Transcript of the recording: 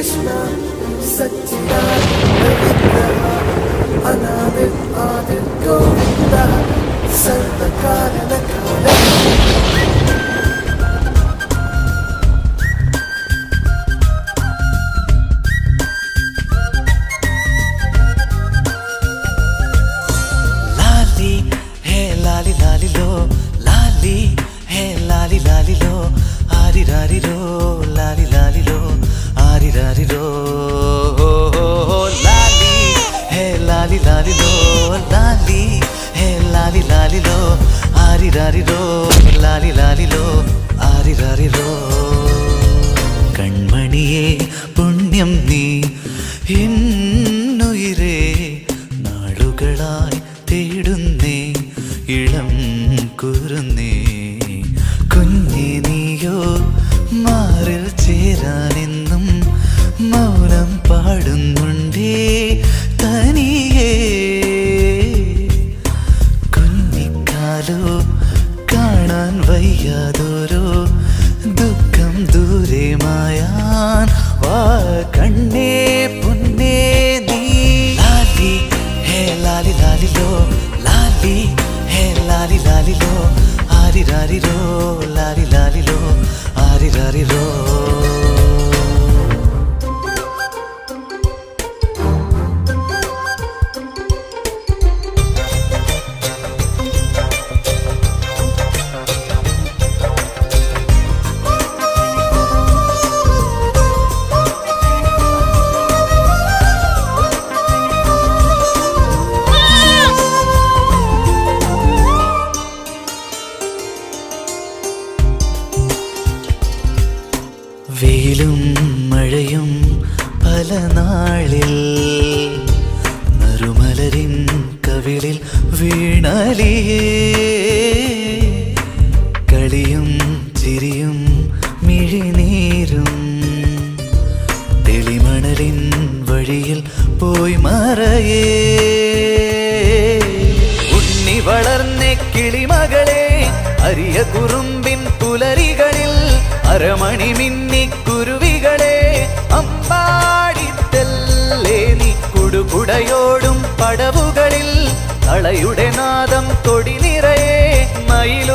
കൃഷ്ണ സച്ചിദാനന്ദ വിഗ്രഹ അനാദി ആദി ഗോവിന്ദ സർവകാരണ കാല లాలి హే లాలి లాలిలో లాలి హే లాలి లాలిలో ఆరి రారిలో లాలి లాలిలో ఆరి రారిలో లాలి హే లాలి లాలిలో లాలి హే లాలి లాలిలో ఆరి రారిలో లాలి లాలిలో ఆరి రారిలో കൺമണിയെ പുണ്യം നീ എന്നുയിരേ നാളുകളായി തേടുന്നേ ഇളം കുറുന്നേ കുഞ്ഞെ നീയോ മാറിൽ ചേരാനെന്നും മൗനം പാടുന്നുണ്ടേ തനിയേ കുഞ്ഞിക്കാലോ കാണാൻ വയ്യാതൊരു ദുഃഖം ദൂരെ മായാൻ വാ കണ്ണേ പുന്നേ നീ ലാലി ഹേ ലാലി ലാലിലോ ലാലി ഹേ ലാലി ലാലിലോ ആരി രാരിരോ ലാലി ലാലിലോ ആരി രാരിരോ വെയിലും മഴയും പല നാളിൽ നറുമലരിൻ കവിളിൽ വീണലിയേ കളിയും ചിരിയും മിഴിനീരും തെളിമണലിൻ വഴിയിൽ പോയി മറയേ ഉണ്ണി വളർന്ന കിളിമകളെ അരിയ കുറുമ്പിൻ പുലരികളിൽ അരമണി മിന്നിക്കുരുവികളെ അമ്പാടിത്തല്ലേ നീ കുടുകുടയോടും പടവുകളിൽ തളയുടെ നാദം തൊടി നിറയെ മയിലു